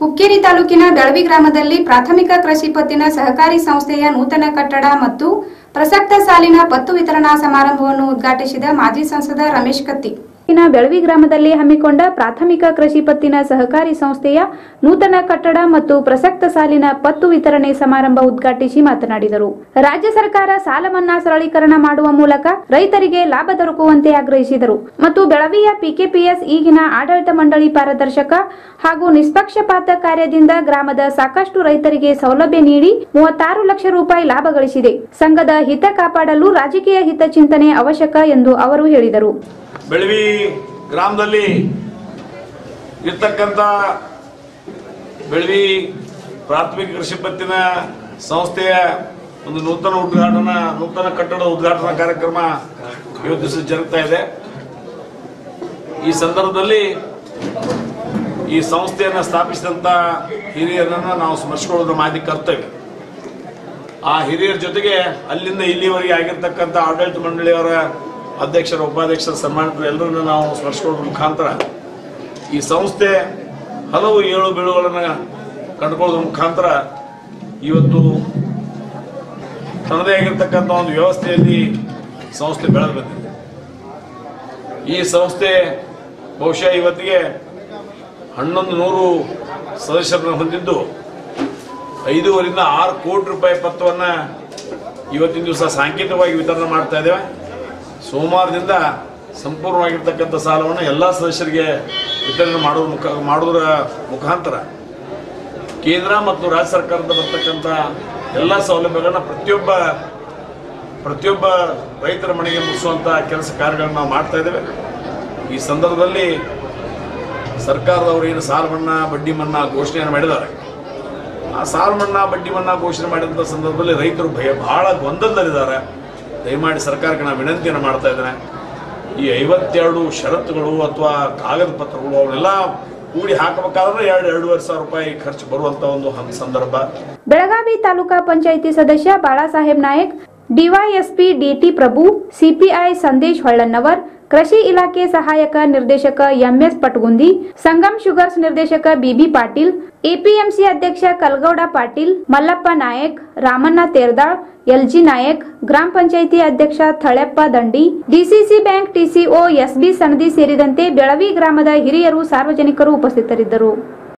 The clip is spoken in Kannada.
ಹುಕ್ಕೇರಿ ತಾಲೂಕಿನ ಬೆಳವಿ ಗ್ರಾಮದಲ್ಲಿ ಪ್ರಾಥಮಿಕ ಕೃಷಿ ಪತ್ತಿನ ಸಹಕಾರಿ ಸಂಸ್ಥೆಯ ನೂತನ ಕಟ್ಟಡ ಮತ್ತು ಪ್ರಸಕ್ತ ಸಾಲಿನ ಪತ್ತು ವಿತರಣಾ ಸಮಾರಂಭವನ್ನು ಉದ್ಘಾಟಿಸಿದ ಮಾಜಿ ಸಂಸದ ರಮೇಶ್ ಕತ್ತಿ ಇನ್ನು ಬೆಳವಿ ಗ್ರಾಮದಲ್ಲಿ ಹಮ್ಮಿಕೊಂಡ ಪ್ರಾಥಮಿಕ ಕೃಷಿ ಪತ್ತಿನ ಸಹಕಾರಿ ಸಂಸ್ಥೆಯ ನೂತನ ಕಟ್ಟಡ ಮತ್ತು ಪ್ರಸಕ್ತ ಸಾಲಿನ ಪತ್ತು ವಿತರಣೆ ಸಮಾರಂಭ ಉದ್ಘಾಟಿಸಿ ಮಾತನಾಡಿದರು ರಾಜ್ಯ ಸರ್ಕಾರ ಸಾಲ ಮನ್ನಾ ಸರಳೀಕರಣ ಮಾಡುವ ಮೂಲಕ ರೈತರಿಗೆ ಲಾಭ ದೊರಕುವಂತೆ ಆಗ್ರಹಿಸಿದರು ಮತ್ತು ಬೆಳವಿಯ ಪಿಕೆಪಿಎಸ್ ಈಗಿನ ಆಡಳಿತ ಮಂಡಳಿ ಪಾರದರ್ಶಕ ಹಾಗೂ ನಿಷ್ಪಕ್ಷಪಾತ ಕಾರ್ಯದಿಂದ ಗ್ರಾಮದ ಸಾಕಷ್ಟು ರೈತರಿಗೆ ಸೌಲಭ್ಯ ನೀಡಿ ಮೂವತ್ತಾರು ಲಕ್ಷ ರೂಪಾಯಿ ಲಾಭ ಗಳಿಸಿದೆ ಸಂಘದ ಹಿತ ಕಾಪಾಡಲು ರಾಜಕೀಯ ಹಿತಚಿಂತನೆ ಅವಶ್ಯಕ ಎಂದು ಅವರು ಹೇಳಿದರು ಬೆಳವಿ ಗ್ರಾಮದಲ್ಲಿ ಇರ್ತಕ್ಕಂಥ ಬೆಳವಿ ಪ್ರಾಥಮಿಕ ಕೃಷಿ ಪತ್ತಿನ ಸಂಸ್ಥೆಯ ಒಂದು ನೂತನ ಉದ್ಘಾಟನಾ ನೂತನ ಕಟ್ಟಡ ಉದ್ಘಾಟನಾ ಕಾರ್ಯಕ್ರಮ ಇವತ್ತು ದಿವಸ ಜರುಗ್ತಾ ಇದೆ ಈ ಸಂದರ್ಭದಲ್ಲಿ ಈ ಸಂಸ್ಥೆಯನ್ನು ಸ್ಥಾಪಿಸಿದಂಥ ಹಿರಿಯರನ್ನು ನಾವು ಸ್ಮರಿಸಿಕೊಳ್ಳೋದು ಮಾದಿ ಕರ್ತವ್ಯ ಆ ಹಿರಿಯರ ಜೊತೆಗೆ ಅಲ್ಲಿಂದ ಇಲ್ಲಿವರೆಗೆ ಆಗಿರ್ತಕ್ಕಂಥ ಆಡಳಿತ ಮಂಡಳಿಯವರ ಅಧ್ಯಕ್ಷರ ಉಪಾಧ್ಯಕ್ಷರ ಸನ್ಮಾನಿತರು ಎಲ್ಲರನ್ನು ನಾವು ಸ್ಮರಿಸಿಕೊಳ್ಳೋದ್ರ ಮುಖಾಂತರ ಈ ಸಂಸ್ಥೆ ಹಲವು ಏಳು ಬೀಳುಗಳನ್ನು ಕಂಡುಕೊಳ್ಳೋದ್ರ ಮುಖಾಂತರ ಇವತ್ತು ತನ್ನದೇ ಆಗಿರ್ತಕ್ಕಂಥ ಒಂದು ವ್ಯವಸ್ಥೆಯಲ್ಲಿ ಸಂಸ್ಥೆ ಬೆಳೆದು ಬಂದಿದೆ ಈ ಸಂಸ್ಥೆ ಬಹುಶಃ ಇವತ್ತಿಗೆ ಹನ್ನೊಂದು ನೂರು ಸದಸ್ಯರನ್ನು ಹೊಂದಿದ್ದು ಐದೂವರಿಂದ ಆರು ಕೋಟಿ ರೂಪಾಯಿ ಪತ್ರವನ್ನ ಇವತ್ತಿನ ದಿವಸ ಸಾಂಕೇತಿಕವಾಗಿ ವಿತರಣೆ ಮಾಡ್ತಾ ಇದ್ದೇವೆ ಸೋಮವಾರದಿಂದ ಸಂಪೂರ್ಣವಾಗಿರ್ತಕ್ಕಂಥ ಸಾಲವನ್ನು ಎಲ್ಲ ಸದಸ್ಯರಿಗೆ ವಿತರಣೆ ಮಾಡೋದ್ರ ಮುಖ ಮಾಡೋದ್ರ ಮುಖಾಂತರ ಕೇಂದ್ರ ಮತ್ತು ರಾಜ್ಯ ಸರ್ಕಾರದಿಂದ ಬರ್ತಕ್ಕಂಥ ಎಲ್ಲ ಸೌಲಭ್ಯಗಳನ್ನ ಪ್ರತಿಯೊಬ್ಬ ಪ್ರತಿಯೊಬ್ಬ ರೈತರ ಮನೆಗೆ ಮುಗಿಸುವಂಥ ಕೆಲಸ ಕಾರ್ಯಗಳನ್ನು ನಾವು ಮಾಡ್ತಾ ಇದ್ದೇವೆ ಈ ಸಂದರ್ಭದಲ್ಲಿ ಸರ್ಕಾರದವರು ಏನು ಸಾಲ ಮನ್ನಾ ಬಡ್ಡಿ ಮನ್ನಾ ಘೋಷಣೆಯನ್ನು ಮಾಡಿದ್ದಾರೆ ಆ ಸಾಲ ಮನ್ನಾ ಬಡ್ಡಿ ಮನ್ನಾ ಘೋಷಣೆ ಮಾಡಿದಂಥ ಸಂದರ್ಭದಲ್ಲಿ ರೈತರು ಭಯ ಬಹಳ ಗೊಂದಲದಲ್ಲಿದ್ದಾರೆ ದಯಮಾಡಿ ಸರ್ಕಾರಕ್ಕೆ ನಾನು ವಿನಂತಿಯನ್ನು ಮಾಡ್ತಾ ಇದ್ದೇನೆ ಈ ಐವತ್ತೆರಡು ಷರತ್ತುಗಳು ಅಥವಾ ಕಾಗದ ಪತ್ರಗಳು ಅವನ್ನೆಲ್ಲ ಕೂಡಿ ಹಾಕಬೇಕಾದ್ರೆ ಎರಡು ಎರಡೂವರೆ ಸಾವಿರ ರೂಪಾಯಿ ಖರ್ಚು ಬರುವಂಥ ಒಂದು ಹಂತ ಸಂದರ್ಭ ಬೆಳಗಾವಿ ತಾಲೂಕಾ ಪಂಚಾಯಿತಿ ಸದಸ್ಯ Balasaheb Nayak DYSP DT Prabhu CPI Sandesh Hollannavar ಕೃಷಿ ಇಲಾಖೆ ಸಹಾಯಕ ನಿರ್ದೇಶಕ ಎಂಎಸ್ ಪಟ್ಗುಂದಿ ಸಂಗಮ್ ಶುಗರ್ಸ್ ನಿರ್ದೇಶಕ ಬಿಬಿ ಪಾಟೀಲ್ ಎಪಿಎಂಸಿ ಅಧ್ಯಕ್ಷ ಕಲ್ಗೌಡ ಪಾಟೀಲ್ ಮಲ್ಲಪ್ಪ ನಾಯಕ್ ರಾಮಣ್ಣ ತೇರ್ದಾಳ್ ಎಲ್ಜಿ ನಾಯಕ್ ಗ್ರಾಮ ಪಂಚಾಯಿತಿ ಅಧ್ಯಕ್ಷ Thaleppa Dandi DCC bank TCO SB Sanadi ಸೇರಿದಂತೆ ಬೆಳವಿ ಗ್ರಾಮದ ಹಿರಿಯರು ಸಾರ್ವಜನಿಕರು ಉಪಸ್ಥಿತರಿದ್ದರು